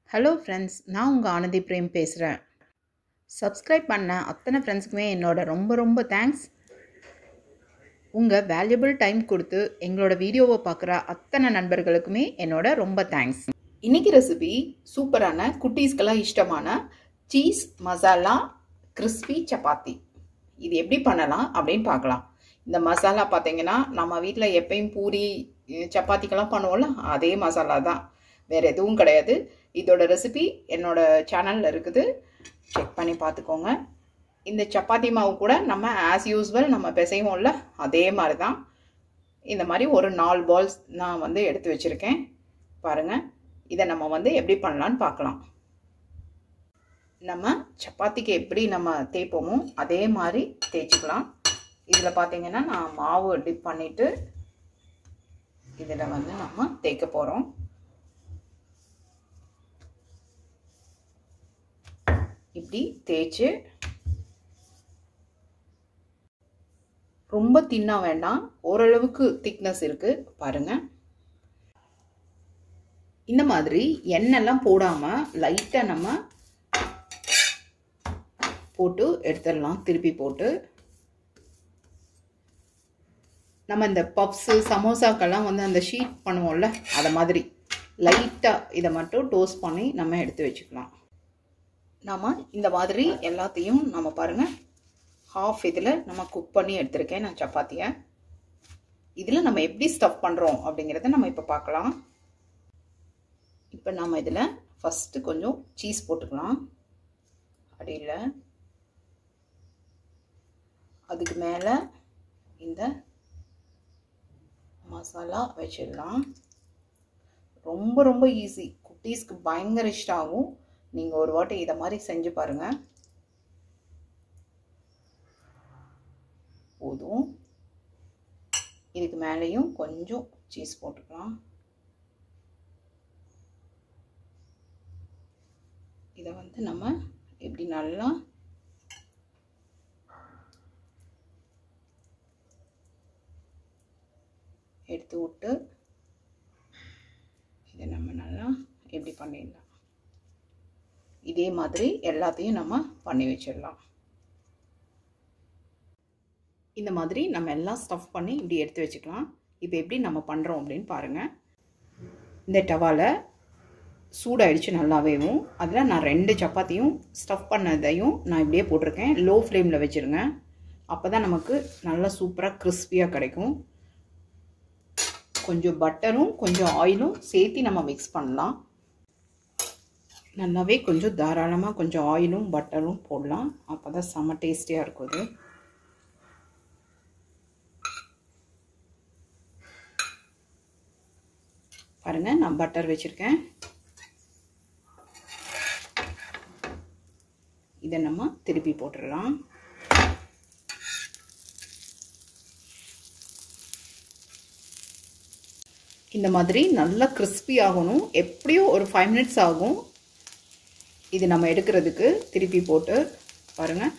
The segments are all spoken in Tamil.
ஹலோ ஃப்ரெண்ட்ஸ் நான் உங்கள் ஆனந்தி பிரேம் பேசுகிறேன் சப்ஸ்கிரைப் பண்ண அத்தனை ஃப்ரெண்ட்ஸுக்குமே என்னோட ரொம்ப ரொம்ப தேங்க்ஸ் உங்கள் வேல்யூபிள் டைம் கொடுத்து எங்களோட வீடியோவை பார்க்குற அத்தனை நண்பர்களுக்குமே என்னோட ரொம்ப தேங்க்ஸ் இன்றைக்கி ரெசிபி சூப்பரான குட்டீஸ்க்கெல்லாம் இஷ்டமான சீஸ் மசாலா கிறிஸ்பி சப்பாத்தி இது எப்படி பண்ணலாம் அப்படின்னு பார்க்கலாம் இந்த மசாலா பார்த்தீங்கன்னா நம்ம வீட்டில் எப்பயும் பூரி சப்பாத்திக்கெல்லாம் பண்ணுவோம்ல அதே மசாலா தான் வேறு எதுவும் கிடையாது இதோட ரெசிபி என்னோட சேனலில் இருக்குது செக் பண்ணி பார்த்துக்கோங்க இந்த சப்பாத்தி மாவு கூட நம்ம ஆஸ் யூஸ்வல் நம்ம பிசைவோம்ல அதே மாதிரி தான் இந்த மாதிரி ஒரு நாலு பால்ஸ் நான் வந்து எடுத்து வச்சுருக்கேன் பாருங்கள் இதை நம்ம வந்து எப்படி பண்ணலான்னு பார்க்கலாம் நம்ம சப்பாத்திக்கு எப்படி நம்ம தேய்ப்போமோ அதே மாதிரி தேய்ச்சிக்கலாம் இதில் பார்த்தீங்கன்னா நான் மாவு டிப் பண்ணிவிட்டு இதில் வந்து நம்ம தேய்க்க போகிறோம் இப்படி தேய்ச்சி ரொம்ப தின்னா வேண்டாம் ஓரளவுக்கு திக்னஸ் இருக்குது பாருங்கள் இந்த மாதிரி எண்ணெய்லாம் போடாமல் லைட்டாக நம்ம போட்டு எடுத்துடலாம் திருப்பி போட்டு நம்ம இந்த பப்ஸு சமோசாக்கெல்லாம் வந்து அந்த ஷீட் பண்ணுவோம்ல அதை மாதிரி லைட்டாக இதை மட்டும் டோஸ்ட் பண்ணி நம்ம எடுத்து வச்சுக்கலாம் நாம் இந்த மாதிரி எல்லாத்தையும் நம்ம பாருங்கள் ஹாஃப் இதில் நம்ம குக் பண்ணி எடுத்திருக்கேன் நான் சப்பாத்தியை இதில் நம்ம எப்படி ஸ்டஃப் பண்ணுறோம் அப்படிங்கிறத நம்ம இப்போ பார்க்கலாம் இப்போ நம்ம இதில் ஃபஸ்ட்டு கொஞ்சம் சீஸ் போட்டுக்கலாம் அடியில் அதுக்கு மேலே இந்த மசாலா வச்சிடலாம் ரொம்ப ரொம்ப ஈஸி குட்டீஸ்க்கு பயங்கர இஷ்டம் ஆகும் நீங்கள் ஒரு வாட்டி இதை மாதிரி செஞ்சு பாருங்கள் போதும் இதுக்கு மேலேயும் கொஞ்சம் சீஸ் போட்டுக்கலாம் இதை வந்து நம்ம இப்படி நல்லா எடுத்து விட்டு இதை நம்ம நல்லா எப்படி பண்ணிடலாம் இதே மாதிரி எல்லாத்தையும் நம்ம பண்ணி வச்சிடலாம் இந்த மாதிரி நம்ம எல்லாம் ஸ்டஃப் பண்ணி இப்படி எடுத்து வச்சுக்கலாம் இப்போ எப்படி நம்ம பண்ணுறோம் அப்படின்னு பாருங்கள் இந்த டவாவில் சூடாயிடுச்சு நல்லாவேவும் அதில் நான் ரெண்டு சப்பாத்தியும் ஸ்டஃப் பண்ணதையும் நான் இப்படியே போட்டிருக்கேன் லோ ஃப்ளேமில் வச்சுருங்க அப்போ தான் நமக்கு நல்லா சூப்பராக கிறிஸ்பியாக கிடைக்கும் கொஞ்சம் பட்டரும் கொஞ்சம் ஆயிலும் சேர்த்து நம்ம மிக்ஸ் பண்ணலாம் நல்லாவே கொஞ்சம் தாராளமாக கொஞ்சம் ஆயிலும் பட்டரும் போடலாம் அப்போ தான் செம்ம டேஸ்டியாக இருக்கும் இது பாருங்கள் நான் பட்டர் வச்சுருக்கேன் இதை நம்ம திருப்பி போட்டுடலாம் இந்த மாதிரி நல்லா கிறிஸ்பி ஆகணும் எப்படியும் ஒரு ஃபைவ் மினிட்ஸ் ஆகும் இது நம்ம எடுக்கிறதுக்கு திருப்பி போட்டு பாருங்கள்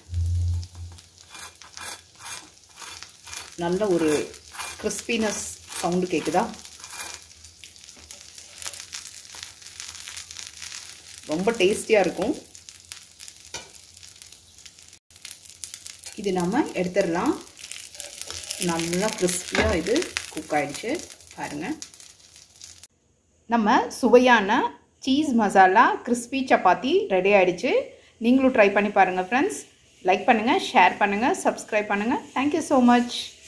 நல்ல ஒரு கிறிஸ்பினஸ் சவுண்டு கேட்குதா ரொம்ப டேஸ்டியாக இருக்கும் இது நம்ம எடுத்துடலாம் நல்லா கிறிஸ்பியாக இது குக் ஆகிடுச்சு பாருங்கள் நம்ம சுவையான cheese masala crispy chapati ready ஆகிடுச்சு நீங்களும் ட்ரை பண்ணி பாருங்கள் ஃப்ரெண்ட்ஸ் லைக் பண்ணுங்கள் ஷேர் பண்ணுங்கள் சப்ஸ்கிரைப் பண்ணுங்கள் தேங்க்யூ ஸோ மச்